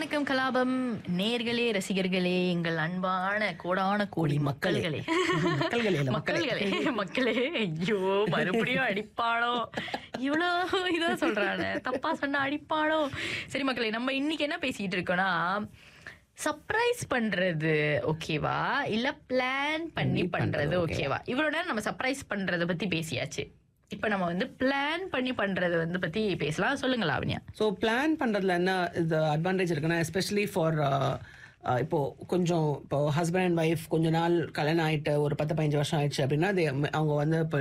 வணக்கம் கலாபம் நேர்களே ரசிகர்களே எங்கள் அன்பான கோடான கோடி மக்கள்களே மக்கள்களே இல்ல, மக்களே. மக்கள்களே மக்களே ஐயோ மறுபடியும் அடிப்பாளோ இவ்வளோ இதா சொல்றானே தப்பா சொன்னா அடிப்பாளோ சரி மக்களே நம்ம இன்னைக்கு என்ன பேசிட்டு இருக்கோம்னா சர்ப்ரைஸ் பண்றது ஓகேவா இல்ல பிளான் பண்ணி பண்றது ஓகேவா இவ்வளவு நேரம் நம்ம சர்ப்ரைஸ் பண்றத பத்தி பேசியாச்சு இப்ப நம்ம வந்து பிளான் பண்ணி பண்றது வந்து பத்தி பேசலாம் சொல்லுங்க லாவண்யா ஸோ பிளான் பண்ணுறதுல என்ன இது அட்வான்டேஜ் இருக்குன்னா எஸ்பெஷலி ஃபார் இப்போ கொஞ்சம் இப்போ ஹஸ்பண்ட் அண்ட் ஒய்ஃப் கொஞ்ச நாள் கல்யாணம் ஆயிட்டு ஒரு பத்து பதினஞ்சு வருஷம் ஆயிடுச்சு அப்படின்னா they- அவங்க வந்து இப்போ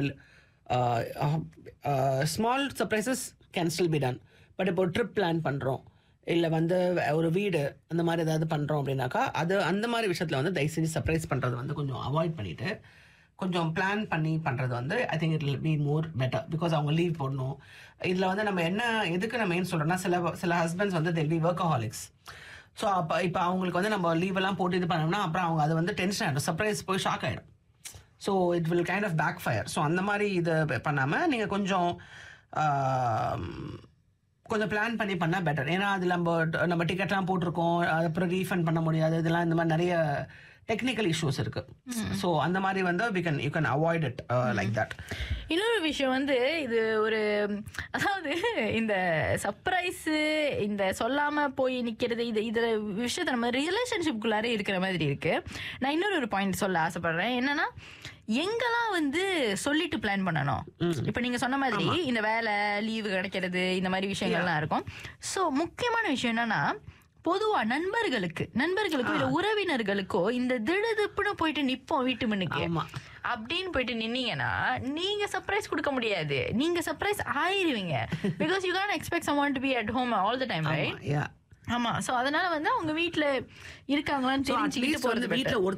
small surprises can still be done but இப்போ ட்ரிப் பிளான் பண்ணுறோம் இல்லை வந்து ஒரு வீடு அந்த மாதிரி ஏதாவது பண்ணுறோம் அப்படின்னாக்கா அது அந்த மாதிரி விஷயத்தில் வந்து தயவு செஞ்சு சர்ப்ரைஸ் பண்ணுறது வந்து கொஞ்சம் அவாய்ட் பண்ணிட்டு கொஞ்சம் பிளான் பண்ணி பண்ணுறது வந்து I think it will be more better because அவங்க லீவ் போடணும் இதில் வந்து நம்ம என்ன எதுக்கு நம்ம ஏன் சொல்கிறோம்னா சில சில ஹஸ்பண்ட்ஸ் வந்து தெல் பி ஒர்க்கஹாலிக்ஸ் ஸோ அப்போ இப்போ அவங்களுக்கு வந்து நம்ம லீவ் எல்லாம் போட்டு இது பண்ணோம்னா அப்புறம் அவங்க அது வந்து டென்ஷன் ஆகிடும் சர்ப்ரைஸ் போய் ஷாக் ஆகிடும் so it will kind of backfire so அந்த மாதிரி இது பண்ணாமல் நீங்கள் கொஞ்சம் ஆம், கொஞ்சம் பிளான் பண்ணி பண்ணால் பெட்டர் ஏன்னா அதில் நம்ம நம்ம டிக்கெட்லாம் போட்டிருக்கோம் அது அப்புறம் ரீஃபண்ட் பண்ண முடியாது இதெல்லாம் இந்த மாதிரி நிறைய டெக்னிக்கல் இஷ்யூஸ் இருக்கு ஸோ அந்த மாதிரி வந்து we can you can avoid it like that இன்னொரு விஷயம் வந்து இது ஒரு அதாவது இந்த சர்ப்ரைஸ் இந்த சொல்லாம போய் நிக்கிறது இது இதுல விஷயத்த நம்ம ரிலேஷன்ஷிப்குள்ளாரே இருக்கிற மாதிரி இருக்கு நான் இன்னொரு ஒரு பாயிண்ட் சொல்ல ஆசைப்படுறேன் என்னன்னா எங்கெல்லாம் வந்து சொல்லிட்டு பிளான் பண்ணணும் இப்ப நீங்க சொன்ன மாதிரி இந்த வேலை லீவு கிடைக்கிறது இந்த மாதிரி விஷயங்கள்லாம் இருக்கும் சோ முக்கியமான விஷயம் என்னன்னா பொதுவா நண்பர்களுக்கு நண்பர்களுக்கோ இல்ல உறவினர்களுக்கோ இந்த திடுதிப்புன்னு போயிட்டு நிப்போம் வீட்டு முன்னுக்கு ஆமா. அப்படின்னு போயிட்டு நின்னீங்கன்னா நீங்க சர்ப்ரைஸ் கொடுக்க முடியாது நீங்க சர்ப்ரைஸ் ஆயிருவீங்க because you can't expect some to be at home all the time right yeah ஆமா சோ அதனால வந்து அவங்க வீட்ல இருக்காங்களான்னு தெரிஞ்சுக்கிட்டு போறது வீட்டில்